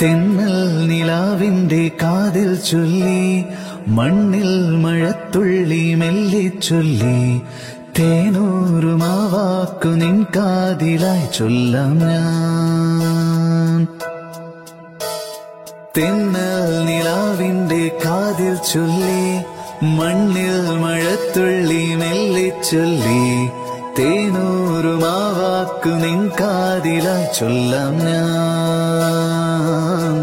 തെന്നൽ നിലാവിന്റെ കാതിൽ ചൊല്ലി മണ്ണിൽ മഴത്തുള്ളി മെല്ലെ ചൊല്ലി തേനൂറുമാവാക്കു നിൻ കാതിലായി ചൊല്ലാം ഞാൻ തെന്നൽ നിലാവിന്റെ കാതിൽ ചൊല്ലി മണ്ണിൽ മഴത്തുള്ളി മെല്ലെ ചൊല്ലി തേനൂറുമാവാക്കു നിൻ കാതിലായി ചൊല്ലാം ഞാൻ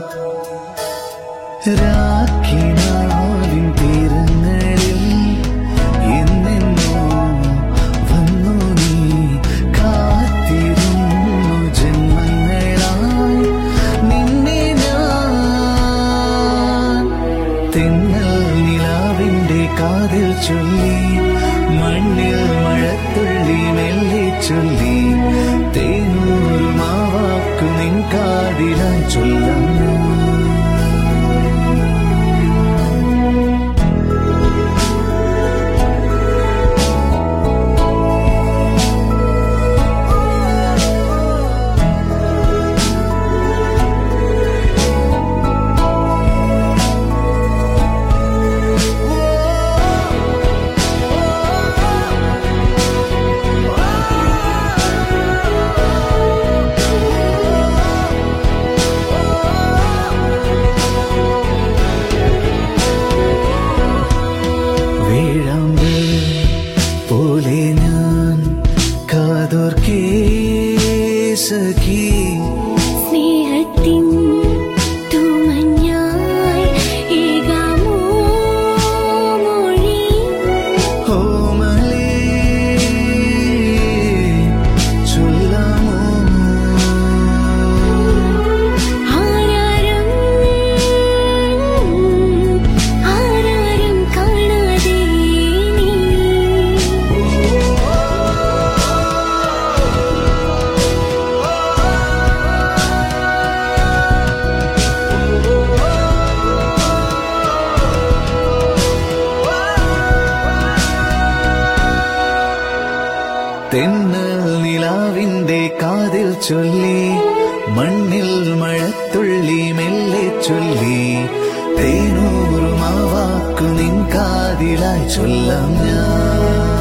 രാഖിനാവിൻ തീരങ്ങളിൽ എന്നെന്നോ വന്നു നീ കാത്തിരുന്നു ജന്മങ്ങളായി നിന്നെ ഞാൻ തെന്നൽ നിലാവിന്റെ കാതിൽ ചൊല്ലി മണ്ണിൽ മഴത്തുള്ളി മെല്ലെ ചൊല്ലി തേനൂറുമാവാക്കു നിൻ കാതിലായി ചൊല്ലാം ഞാൻ. വേഴാമ്പ് പോലെ ഞാൻ കാതോർക്കേ സഖി സ്നേഹത്തിൻ തൂമഞ്ഞായി ഏകാമോ മൊഴി ഓമലേ ചൊല്ലാമോ ആരാരും ആരാരും കാണാതെ നീ തെന്നൽ നിലാവിന്റെ കാതിൽ ചൊല്ലി മണ്ണിൽ മഴത്തുള്ളി മെല്ലെ ചൊല്ലി തേനൂറുമാവാക്കു നിൻ കാതിലായി ചൊല്ലാം ഞാൻ